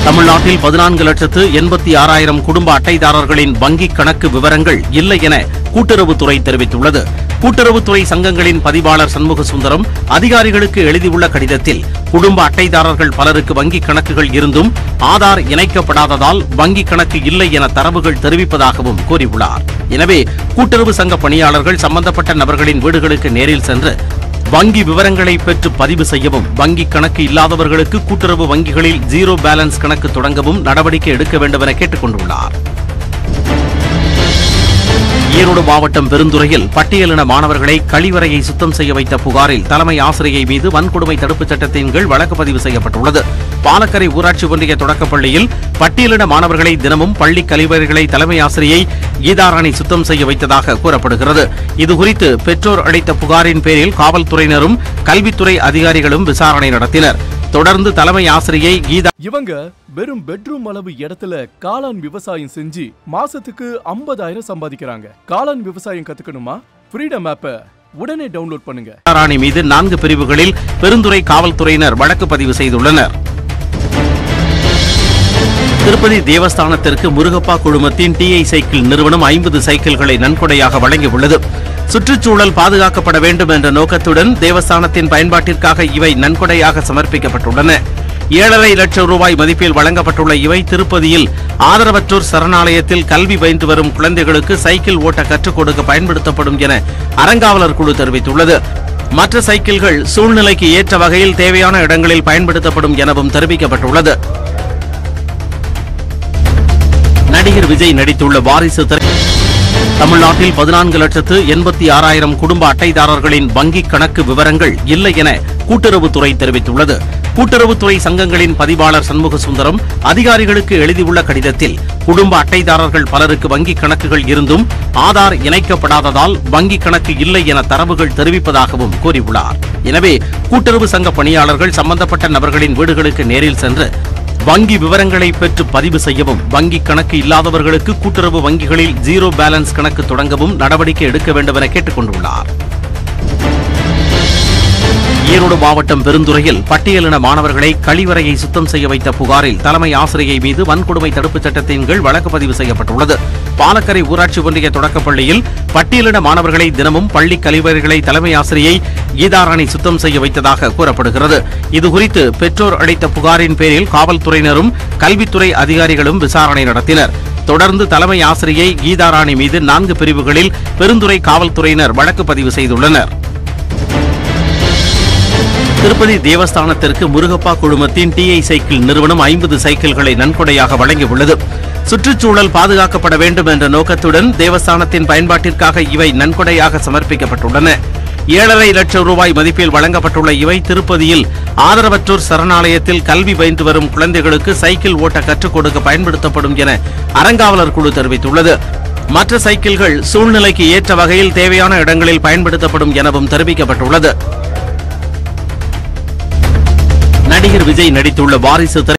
தமிழ்நாட்டில் பதினான்கு லட்சத்து எண்பத்தி ஆறாயிரம் குடும்ப அட்டைதாரர்களின் வங்கிக் கணக்கு விவரங்கள் இல்லை என கூட்டுறவுத்துறை தெரிவித்துள்ளது கூட்டுறவுத்துறை சங்கங்களின் பதிவாளர் சண்முக சுந்தரம் அதிகாரிகளுக்கு எழுதியுள்ள கடிதத்தில் குடும்ப அட்டைதாரர்கள் பலருக்கு வங்கிக் கணக்குகள் இருந்தும் ஆதார் இணைக்கப்படாததால் வங்கிக் கணக்கு இல்லை என தரவுகள் தெரிவிப்பதாகவும் கூறியுள்ளார் எனவே கூட்டுறவு சங்க பணியாளர்கள் சம்பந்தப்பட்ட நபர்களின் வீடுகளுக்கு நேரில் சென்று வங்கி விவரங்களை பெற்று பதிவு செய்யவும் வங்கி கணக்கு இல்லாதவர்களுக்கு கூட்டுறவு வங்கிகளில் ஜீரோ பேலன்ஸ் கணக்கு தொடங்கவும் நடவடிக்கை எடுக்க வேண்டும் என கேட்டுக் கொண்டுள்ளார் ஈரோடு மாவட்டம் பெருந்துறையில் பட்டியலின மாணவர்களை கழிவறையை சுத்தம் செய்ய வைத்த புகாரில் தலைமை ஆசிரியை மீது வன்கொடுமை தடுப்புச் சட்டத்தின் கீழ் வழக்கு பதிவு செய்யப்பட்டுள்ளது பாலக்கரை ஊராட்சி ஒன்றிய தொடக்கப்பள்ளியில் பட்டியலின மாணவர்களை தினமும் பள்ளி கழிவறைகளை தலைமை ஆசிரியை கீதாராணி சுத்தம் செய்ய வைத்ததாக கூறப்படுகிறது இதுகுறித்து பெற்றோர் அளித்த புகாரின் பேரில் காவல்துறையினரும் கல்வித்துறை அதிகாரிகளும் விசாரணை நடத்தினர் தொடர்ந்து தலைமை ஆசிரியை கீதா இவங்க வெறும் பெட்ரூம் அளவு இடத்துல காளான் விவசாயம் செஞ்சு மாசத்துக்கு 50000 சம்பாதிக்கிறாங்க காளான் விவசாயம் கத்துக்கணுமா ஃப்ரீடம் ஆப்பை உடனே டவுன்லோட் பண்ணுங்க ராணி மீது நான்கு பிரிவுகளில் பெருந்துறை காவல்துறையினர் வழக்கு பதிவு செய்துள்ளனர் திருப்பதி தேவஸ்தானத்திற்கு முருகப்பா குழுமத்தின் டிஐ சைக்கிள் நிறுவனம் ஐம்பது சைக்கிள்களை நன்கொடையாக வழங்கியுள்ளது சுற்றுச்சூழல் பாதுகாக்கப்பட வேண்டும் என்ற நோக்கத்துடன் தேவஸ்தானத்தின் பயன்பாட்டிற்காக இவை நன்கொடையாக சமர்ப்பிக்கப்பட்டுள்ளன ஏழரை லட்சம் ரூபாய் மதிப்பில் வழங்கப்பட்டுள்ள இவை திருப்பதியில் ஆதரவற்றோர் சரணாலயத்தில் கல்வி பயின்று வரும் குழந்தைகளுக்கு சைக்கிள் ஓட்ட கற்றுக் கொடுக்க பயன்படுத்தப்படும் என அறங்காவலர் குழு தெரிவித்துள்ளது மற்ற சைக்கிள்கள் சூழ்நிலைக்கு ஏற்ற வகையில் தேவையான இடங்களில் பயன்படுத்தப்படும் எனவும் தெரிவிக்கப்பட்டுள்ளது நடிகர் விஜய் நடித்துள்ள வாரிசு திரை தமிழ்நாட்டில் பதினான்கு லட்சத்து எண்பத்தி ஆறாயிரம் குடும்ப அட்டைதாரர்களின் வங்கிக் கணக்கு விவரங்கள் இல்லை என கூட்டுறவுத்துறை தெரிவித்துள்ளது கூட்டுறவுத்துறை சங்கங்களின் பதிவாளர் சண்முக சுந்தரம் அதிகாரிகளுக்கு எழுதியுள்ள கடிதத்தில் குடும்ப அட்டைதாரர்கள் பலருக்கு வங்கிக் கணக்குகள் இருந்தும் ஆதார் இணைக்கப்படாததால் வங்கிக் கணக்கு இல்லை என தரவுகள் தெரிவிப்பதாகவும் கூறியுள்ளார் எனவே கூட்டுறவு சங்க பணியாளர்கள் சம்பந்தப்பட்ட நபர்களின் வீடுகளுக்கு நேரில் சென்று வங்கி விவரங்களை பெற்று பதிவு செய்யவும் வங்கி கணக்கு இல்லாதவர்களுக்கு கூட்டுறவு வங்கிகளில் ஜீரோ பேலன்ஸ் கணக்கு தொடங்கவும் நடவடிக்கை எடுக்க வேண்டும் என கேட்டுக் கொண்டுள்ளார் ஈரோடு மாவட்டம் பெருந்துறையில் பட்டியலின மாணவர்களை கழிவறையை சுத்தம் செய்ய வைத்த புகாரில் தலைமை ஆசிரியை மீது வன்கொடுமை தடுப்புச் சட்டத்தின் கீழ் வழக்கு பதிவு செய்யப்பட்டுள்ளது பாலக்கரை ஊராட்சி ஒன்றிய தொடக்கப்பள்ளியில் பட்டியலின மாணவர்களை தினமும் பள்ளி கழிவறைகளை தலைமை ஆசிரியை கீதாராணி சுத்தம் செய்ய வைத்ததாக கூறப்படுகிறது இதுகுறித்து பெற்றோர் அளித்த புகாரின் பேரில் காவல்துறையினரும் கல்வித்துறை அதிகாரிகளும் விசாரணை நடத்தினர் தொடர்ந்து தலைமை ஆசிரியை கீதாராணி மீது நான்கு பிரிவுகளில் பெருந்துறை காவல்துறையினர் வழக்கு பதிவு செய்துள்ளனர் திருப்பதி தேவஸ்தானத்திற்கு முருகப்பா குழுமத்தின் டிஐ சைக்கிள் நிறுவனம் ஐம்பது சைக்கிள்களை நன்கொடையாக வழங்கியுள்ளது சுற்றுச்சூழல் பாதுகாக்கப்பட வேண்டும் என்ற நோக்கத்துடன் தேவஸ்தானத்தின் பயன்பாட்டிற்காக இவை நன்கொடையாக சமர்ப்பிக்கப்பட்டுள்ளன ஏழரை லட்சம் ரூபாய் மதிப்பில் வழங்கப்பட்டுள்ள இவை திருப்பதியில் ஆதரவற்றோர் சரணாலயத்தில் கல்வி பயின்று வரும் குழந்தைகளுக்கு சைக்கிள் ஓட்ட கற்றுக் கொடுக்க பயன்படுத்தப்படும் என அறங்காவலர் குழு தெரிவித்துள்ளது மற்ற சைக்கிள்கள் சூழ்நிலைக்கு ஏற்ற வகையில் தேவையான இடங்களில் பயன்படுத்தப்படும் எனவும் தெரிவிக்கப்பட்டுள்ளது நடிகர் விஜய் நடித்துள்ள வாரிசு திரை